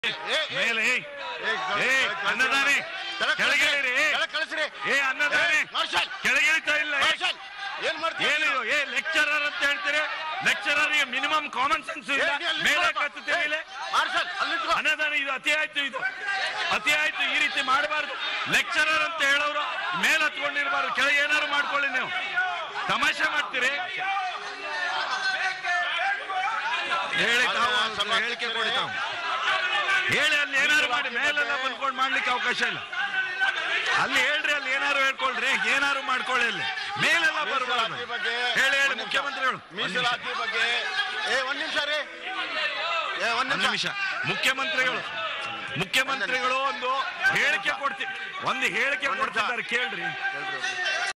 ಮೇಲೆ ಏಯ್. ಏಯ್ ಅನ್ನದಾನೆ ಕೆಳಗಿಳಿರಿ ಕಳಿಸ್ರಿ ಏ ಅನ್ನದಾನೆ ಮಾರ್ಷಲ್ ಕೆಳಗಿಳಿತಾ ಇಲ್ಲ ಏ. ಮಾರ್ಷಲ್ ಏನ್ ಮಾಡ್ತೀರಿ ಏನು ಇದು? ಏ ಲೆಕ್ಚರರ್ ಅಂತ ಹೇಳ್ತೀರಿ ಲೆಕ್ಚರರ್ ಮಿನಿಮಮ್ ಕಾಮನ್ ಸೆನ್ಸ್ ಇಲ್ಲ ಏ, ನೀ ಅಲ್ಲಿ ಮೇಲೆ ನಿಂತ್ಕೊಳಪ್ಪ. ಕತ್ತುತ್ತೆ ಮೇಲೆ ಮಾರ್ಷಲ್ ಅಲ್ಲಿ ನಿಂತ್ಕೊ. ಅನ್ನದಾನ ಇದು ಅತಿ ಆಯ್ತು ಇದು ಅತಿ ಆಯ್ತು ಈ ರೀತಿ ಮಾಡಬಾರ್ದು ಲೆಕ್ಚರರ್ ಅಂತ ಹೇಳೋರು ಮೇಲೆ ಹತ್ಕೊಂಡಿರ್ಬಾರ್ದು ಕೆಳಗೆ ಏನಾದ್ರು ಮಾಡ್ಕೊಳ್ಳಿ ನೀವು ತಮಾಷೆ ಮಾಡ್ತೀರಿ ಹೇಳಿ ತಾವು ಒಂದು ಹೇಳಿಕೆ ಕೊಡಿ ತಾವು ಹೇಳಿ ಅಲ್ಲಿ ಏನಾದ್ರು ಮಾಡಿ ಮೇಲೆಲ್ಲ ಬಂದ್ಕೊಂಡು ಮಾಡ್ಲಿಕ್ಕೆ ಅವಕಾಶ ಇಲ್ಲ ಅಲ್ಲಿ ಹೇಳ್ರಿ ಅಲ್ಲಿ ಏನಾರು ಹೇಳ್ಕೊಳ್ರಿ ಏನಾರು ಮಾಡ್ಕೊಳ್ಳಿ ಅಲ್ಲಿ ಮೇಲೆಲ್ಲ ಬರ್ಬಾರ್ದು ಮೀಸಲಾತಿ ಬಗ್ಗೆ ಹೇಳಿ ಹೇಳಿ ಒಂದ್ ನಿಮಿಷ. ಮುಖ್ಯಮಂತ್ರಿಗಳು ಒಂದ್ ನಿಮಿಷ. ಮೀಸಲಾತಿ ಬಗ್ಗೆ ಏ ಒಂದ್ ನಿಮಿಷ ರೀ ಏ ಒಂದ್ ಒಂದು ನಿಮಿಷ ಮುಖ್ಯಮಂತ್ರಿಗಳು ಮುಖ್ಯಮಂತ್ರಿಗಳು ಒಂದು ಹೇಳಿಕೆ ಕೊಡ್ತಿ ಒಂದು ಹೇಳಿಕೆ ಕೊಡ್ತಿದ್ದಾರೆ ಕೇಳ್ರಿ